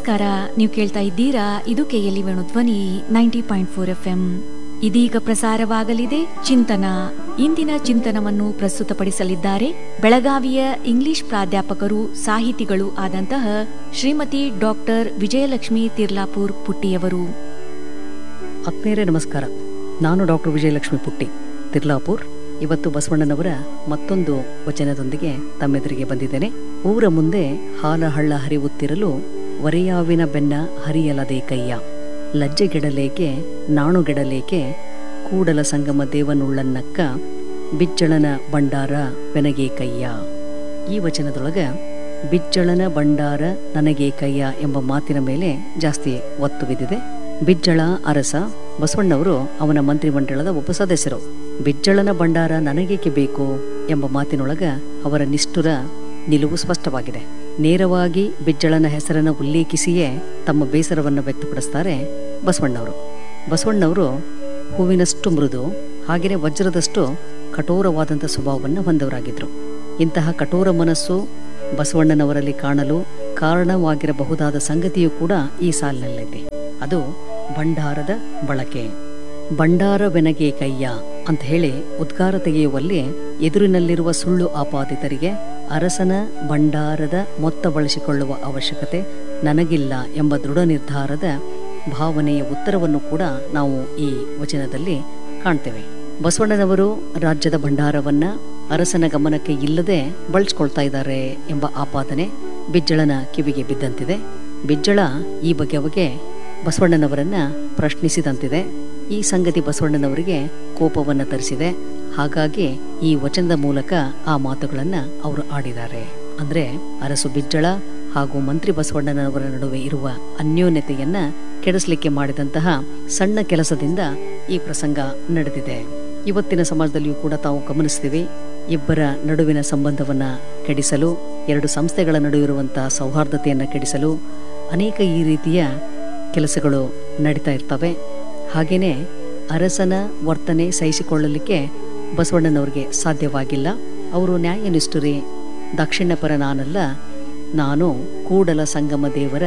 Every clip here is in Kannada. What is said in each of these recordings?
ನಮಸ್ಕಾರ ನೀವು ಕೇಳ್ತಾ ಇದ್ದೀರಾ ಇದು KLE Venu Dhwani ninety point four F M ಇದೀಗ ಪ್ರಸಾರವಾಗಲಿದೆ ಚಿಂತನ ಇಂದಿನ ಚಿಂತನವನ್ನು ಪ್ರಸ್ತುತಪಡಿಸಲಿದ್ದಾರೆ ಬೆಳಗಾವಿಯ ಇಂಗ್ಲಿಷ್ ಪ್ರಾಧ್ಯಾಪಕರು ಸಾಹಿತಿಗಳು ಆದಂತಹ ಶ್ರೀಮತಿ ಡಾಕ್ಟರ್ ವಿಜಯಲಕ್ಷ್ಮಿ ತಿರ್ಲಾಪುರ್ ಪುಟ್ಟಿಯವರು ಆತ್ಮೀಯರೇ ನಮಸ್ಕಾರ ನಾನು ಡಾಕ್ಟರ್ ವಿಜಯಲಕ್ಷ್ಮಿ ಪುಟ್ಟಿ ತಿರ್ಲಾಪುರ್ ಇವತ್ತು ಬಸವಣ್ಣನವರ ಮತ್ತೊಂದು ವಚನದೊಂದಿಗೆ ತಮ್ಮೆದುರಿಗೆ ಬಂದಿದ್ದೇನೆ ಊರ ಮುಂದೆ ಹಾಲ ಹಳ್ಳ ಹರಿಯುತ್ತಿರಲು ವರೆಯಾವಿನ ಬೆನ್ನ ಹರಿಯಲದೆ ಕೈಯ ಲಜ್ಜೆಗೆಡಲೇಕೆ ನಾಣುಗೆಡಲೇಕೆ ಕೂಡಲ ಸಂಗಮ ದೇವನುಳ್ಳನ್ನಕ್ಕ ಬಿಜ್ಜಳನ ಭಂಡಾರ ಬೆನಗೆ ಕಯ್ಯ ಈ ವಚನದೊಳಗ ಬಿಜ್ಜಳನ ಭಂಡಾರ ನನಗೆ ಕಯ್ಯ ಎಂಬ ಮಾತಿನ ಮೇಲೆ ಜಾಸ್ತಿ ಒತ್ತು ಬಿದ್ದಿದೆ ಬಿಜ್ಜಳ ಅರಸ ಬಸವಣ್ಣವರು ಅವನ ಮಂತ್ರಿಮಂಡಲದ ಒಬ್ಬ ಸದಸ್ಯರು ಬಿಜ್ಜಳನ ಭಂಡಾರ ನನಗೇಕೆ ಬೇಕು ಎಂಬ ಮಾತಿನೊಳಗ ಅವರ ನಿಷ್ಠುರ ನಿಲುವು ಸ್ಪಷ್ಟವಾಗಿದೆ ನೇರವಾಗಿ ಬಿಜ್ಜಳನ ಹೆಸರನ್ನು ಉಲ್ಲೇಖಿಸಿಯೇ ತಮ್ಮ ಬೇಸರವನ್ನು ವ್ಯಕ್ತಪಡಿಸ್ತಾರೆ ಬಸವಣ್ಣವರು ಬಸವಣ್ಣವರು ಹೂವಿನಷ್ಟು ಮೃದು ಹಾಗೆಯೇ ವಜ್ರದಷ್ಟು ಕಠೋರವಾದಂಥ ಸ್ವಭಾವವನ್ನು ಹೊಂದವರಾಗಿದ್ರು ಇಂತಹ ಕಠೋರ ಮನಸ್ಸು ಬಸವಣ್ಣನವರಲ್ಲಿ ಕಾಣಲು ಕಾರಣವಾಗಿರಬಹುದಾದ ಸಂಗತಿಯೂ ಕೂಡ ಈ ಸಾಲಿನಲ್ಲಿದೆ ಅದು ಭಂಡಾರದ ಬಳಕೆ ಭಂಡಾರವೆನಗೆ ಕಯ್ಯ ಅಂತ ಹೇಳಿ ಉದ್ಗಾರ ತೆಗೆಯುವಲ್ಲಿ ಎದುರಿನಲ್ಲಿರುವ ಸುಳ್ಳು ಆಪಾದಿತರಿಗೆ ಅರಸನ ಭಂಡಾರದ ಮೊತ್ತ ಬಳಸಿಕೊಳ್ಳುವ ಅವಶ್ಯಕತೆ ನನಗಿಲ್ಲ ಎಂಬ ದೃಢ ನಿರ್ಧಾರದ ಭಾವನೆಯ ಉತ್ತರವನ್ನು ಕೂಡ ನಾವು ಈ ವಚನದಲ್ಲಿ ಕಾಣ್ತೇವೆ ಬಸವಣ್ಣನವರು ರಾಜ್ಯದ ಭಂಡಾರವನ್ನ ಅರಸನ ಗಮನಕ್ಕೆ ಇಲ್ಲದೆ ಬಳಸ್ಕೊಳ್ತಾ ಇದ್ದಾರೆ ಎಂಬ ಆಪಾದನೆ ಬಿಜ್ಜಳನ ಕಿವಿಗೆ ಬಿದ್ದಂತಿದೆ ಬಿಜ್ಜಳ ಈ ಬಗ್ಗೆ ಅವಾಗೆ ಬಸವಣ್ಣನವರನ್ನ ಪ್ರಶ್ನಿಸಿದಂತಿದೆ ಈ ಸಂಗತಿ ಬಸವಣ್ಣನವರಿಗೆ ಕೋಪವನ್ನ ತರಿಸಿದೆ ಹಾಗಾಗಿ ಈ ವಚನದ ಮೂಲಕ ಆ ಮಾತುಗಳನ್ನ ಅವರು ಆಡಿದ್ದಾರೆ ಅಂದ್ರೆ ಅರಸು ಬಿಜ್ಜಳ ಹಾಗೂ ಮಂತ್ರಿ ಬಸವಣ್ಣನವರ ನಡುವೆ ಇರುವ ಅನ್ಯೋನ್ಯತೆಯನ್ನ ಕೆಡಿಸಲಿಕ್ಕೆ ಮಾಡಿದಂತಹ ಸಣ್ಣ ಕೆಲಸದಿಂದ ಈ ಪ್ರಸಂಗ ನಡೆದಿದೆ ಇವತ್ತಿನ ಸಮಾಜದಲ್ಲಿಯೂ ಕೂಡ ತಾವು ಗಮನಿಸ್ತೀವಿ ಇಬ್ಬರ ನಡುವಿನ ಸಂಬಂಧವನ್ನ ಕೆಡಿಸಲು ಎರಡು ಸಂಸ್ಥೆಗಳ ನಡುವಿರುವಂತಹ ಸೌಹಾರ್ದತೆಯನ್ನು ಕೆಡಿಸಲು ಅನೇಕ ಈ ರೀತಿಯ ಕೆಲಸಗಳು ನಡೀತಾ ಇರ್ತವೆ ಹಾಗೇನೆ ಅರಸನ ವರ್ತನೆ ಸಹಿಸಿಕೊಳ್ಳಲಿಕ್ಕೆ ಬಸವಣ್ಣನವರಿಗೆ ಸಾಧ್ಯವಾಗಿಲ್ಲ ಅವರು ನ್ಯಾಯನಿಷ್ಠುರೇ ದಕ್ಷಿಣಪರ ನಾನಲ್ಲ ನಾನು ಕೂಡಲ ಸಂಗಮ ದೇವರ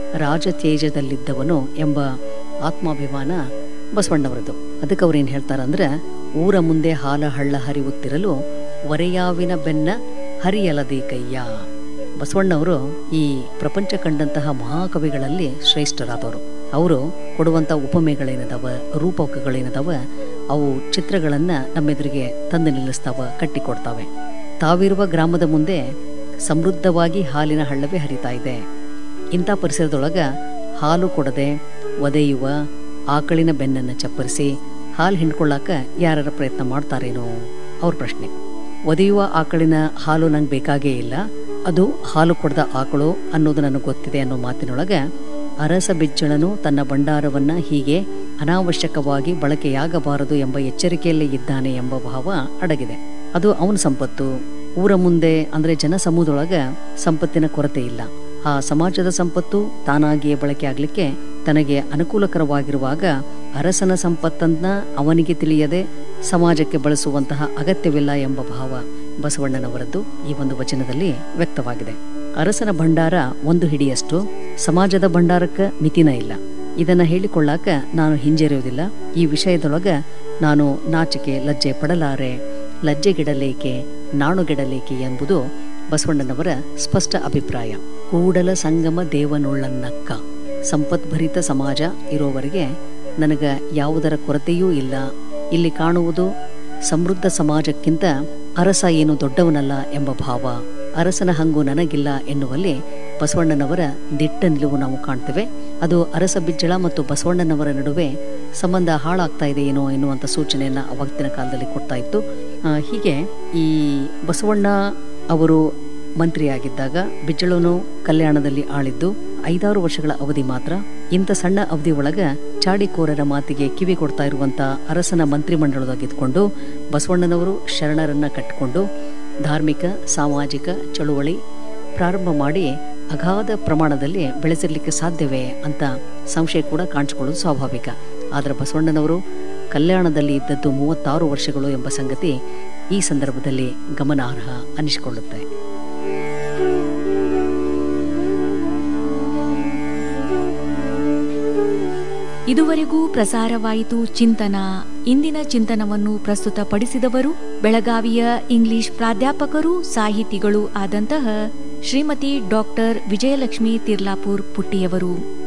ರಾಜತೇಜದಲ್ಲಿದ್ದವನು ಎಂಬ ಆತ್ಮಾಭಿಮಾನ ಬಸವಣ್ಣವರದು ಅದಕ್ಕೆ ಅವ್ರು ಏನು ಹೇಳ್ತಾರಂದ್ರೆ ಊರ ಮುಂದೆ ಹಾಲ ಹಳ್ಳ ಹರಿಯುತ್ತಿರಲು ವರೆಯಾವಿನ ಬೆನ್ನ ಹರಿಯಲದೆ ಕಯ್ಯ ಬಸವಣ್ಣವರು ಈ ಪ್ರಪಂಚ ಕಂಡಂತಹ ಮಹಾಕವಿಗಳಲ್ಲಿ ಶ್ರೇಷ್ಠರಾದವರು ಅವರು ಕೊಡುವಂಥ ಉಪಮೆಗಳೇನದವ ರೂಪಕಗಳೇನದವ ಅವು ಚಿತ್ರಗಳನ್ನ ನಮ್ಮೆದುರಿಗೆ ತಂದು ನಿಲ್ಲಿಸ್ತಾವ ಕಟ್ಟಿಕೊಡ್ತಾವೆ ತಾವಿರುವ ಗ್ರಾಮದ ಮುಂದೆ ಸಮೃದ್ಧವಾಗಿ ಹಾಲಿನ ಹಳ್ಳವೇ ಹರಿತಾ ಇದೆ ಇಂಥ ಪರಿಸರದೊಳಗ ಹಾಲು ಕೊಡದೆ ಒದೆಯುವ ಆಕಳಿನ ಬೆನ್ನನ್ನು ಚಪ್ಪರಿಸಿ ಹಾಲು ಹಿಂಡ್ಕೊಳ್ಳಾಕ ಯಾರ ಪ್ರಯತ್ನ ಮಾಡ್ತಾರೇನೋ ಅವ್ರ ಪ್ರಶ್ನೆ ಒದೆಯುವ ಆಕಳಿನ ಹಾಲು ನಂಗೆ ಬೇಕಾಗೇ ಇಲ್ಲ ಅದು ಹಾಲು ಕೊಡದ ಆಕಳು ಅನ್ನೋದು ನನಗೆ ಗೊತ್ತಿದೆ ಅನ್ನೋ ಮಾತಿನೊಳಗ ಅರಸ ಬಿಜ್ಜಳನು ತನ್ನ ಭಂಡಾರವನ್ನ ಹೀಗೆ ಅನಾವಶ್ಯಕವಾಗಿ ಬಳಕೆಯಾಗಬಾರದು ಎಂಬ ಎಚ್ಚರಿಕೆಯಲ್ಲೇ ಇದ್ದಾನೆ ಎಂಬ ಭಾವ ಅಡಗಿದೆ ಅದು ಅವನ ಸಂಪತ್ತು ಊರ ಮುಂದೆ ಅಂದ್ರೆ ಜನಸಮೂಹದೊಳಗ ಸಂಪತ್ತಿನ ಕೊರತೆ ಇಲ್ಲ ಆ ಸಮಾಜದ ಸಂಪತ್ತು ತಾನಾಗಿಯೇ ಬಳಕೆ ಆಗ್ಲಿಕ್ಕೆ ತನಗೆ ಅನುಕೂಲಕರವಾಗಿರುವಾಗ ಅರಸನ ಸಂಪತ್ತನ್ನ ಅವನಿಗೆ ತಿಳಿಯದೆ ಸಮಾಜಕ್ಕೆ ಬಳಸುವಂತಹ ಅಗತ್ಯವಿಲ್ಲ ಎಂಬ ಭಾವ ಬಸವಣ್ಣನವರದ್ದು ಈ ಒಂದು ವಚನದಲ್ಲಿ ವ್ಯಕ್ತವಾಗಿದೆ ಅರಸನ ಭಂಡಾರ ಒಂದು ಹಿಡಿಯಷ್ಟು ಸಮಾಜದ ಭಂಡಾರಕ್ಕೆ ಮಿತಿನ ಇಲ್ಲ ಇದನ್ನ ಹೇಳಿಕೊಳ್ಳಾಕ ನಾನು ಹಿಂಜರಿಯುವುದಿಲ್ಲ ಈ ವಿಷಯದೊಳಗ ನಾನು ನಾಚಿಕೆ ಲಜ್ಜೆ ಪಡಲಾರೆ ಲಜ್ಜೆಗಿಡಲೇಕೆ ನಾಣುಗೆಡಲೇಕೆ ಎಂಬುದು ಬಸವಣ್ಣನವರ ಸ್ಪಷ್ಟ ಅಭಿಪ್ರಾಯ ಕೂಡಲ ಸಂಗಮ ದೇವನುಳ್ಳನ್ನಕ್ಕ ಸಂಪದ್ಭರಿತ ಸಮಾಜ ಇರೋವರೆಗೆ ನನಗ ಯಾವುದರ ಕೊರತೆಯೂ ಇಲ್ಲ ಇಲ್ಲಿ ಕಾಣುವುದು ಸಮೃದ್ಧ ಸಮಾಜಕ್ಕಿಂತ ಅರಸ ಏನು ದೊಡ್ಡವನಲ್ಲ ಎಂಬ ಭಾವ ಅರಸನ ಹಂಗು ನನಗಿಲ್ಲ ಎನ್ನುವಲ್ಲಿ ಬಸವಣ್ಣನವರ ದಿಟ್ಟ ನಿಲುವು ನಾವು ಕಾಣ್ತೇವೆ ಅದು ಅರಸ ಬಿಜ್ಜಳ ಮತ್ತು ಬಸವಣ್ಣನವರ ನಡುವೆ ಸಂಬಂಧ ಹಾಳಾಗ್ತಾ ಇದೆ ಏನೋ ಎನ್ನುವಂಥ ಸೂಚನೆಯನ್ನ ಅವತ್ತಿನ ಕಾಲದಲ್ಲಿ ಕೊಡ್ತಾ ಇತ್ತು ಆ, ಹೀಗೆ ಈ ಬಸವಣ್ಣ ಅವರು ಮಂತ್ರಿಯಾಗಿದ್ದಾಗ ಬಿಜ್ಜಳನು ಕಲ್ಯಾಣದಲ್ಲಿ ಆಳಿದ್ದು ಐದಾರು ವರ್ಷಗಳ ಅವಧಿ ಮಾತ್ರ ಇಂಥ ಸಣ್ಣ ಅವಧಿ ಒಳಗ ಚಾಡಿಕೋರರ ಮಾತಿಗೆ ಕಿವಿ ಕೊಡ್ತಾ ಇರುವಂತ ಅರಸನ ಮಂತ್ರಿಮಂಡಲದಾಗಿದ್ಕೊಂಡು ಬಸವಣ್ಣನವರು ಶರಣರನ್ನ ಕಟ್ಟಿಕೊಂಡು ಧಾರ್ಮಿಕ ಸಾಮಾಜಿಕ ಚಳುವಳಿ ಪ್ರಾರಂಭ ಮಾಡಿ ಅಗಾಧ ಪ್ರಮಾಣದಲ್ಲಿ ಬೆಳೆಸಿರ್ಲಿಕ್ಕೆ ಸಾಧ್ಯವೇ ಅಂತ ಸಂಶಯ ಕೂಡ ಕಾಣಿಸಿಕೊಳ್ಳೋದು ಸ್ವಾಭಾವಿಕ ಆದರೆ ಬಸವಣ್ಣನವರು ಕಲ್ಯಾಣದಲ್ಲಿ ಇದ್ದದ್ದು ಮೂವತ್ತಾರು ವರ್ಷಗಳು ಎಂಬ ಸಂಗತಿ ಈ ಸಂದರ್ಭದಲ್ಲಿ ಗಮನಾರ್ಹ ಅನಿಸಿಕೊಳ್ಳುತ್ತೆ ಇದುವರೆಗೂ ಪ್ರಸಾರವಾಯಿತು ಚಿಂತನ ಇಂದಿನ ಚಿಂತನವನ್ನು ಪ್ರಸ್ತುತಪಡಿಸಿದವರು ಬೆಳಗಾವಿಯ ಇಂಗ್ಲಿಷ್ ಪ್ರಾಧ್ಯಾಪಕರು ಸಾಹಿತಿಗಳು ಆದಂತಹ ಶ್ರೀಮತಿ ಡಾಕ್ಟರ್ ವಿಜಯಲಕ್ಷ್ಮಿ ತಿರ್ಲಾಪುರ್ ಪುಟ್ಟಿಯವರು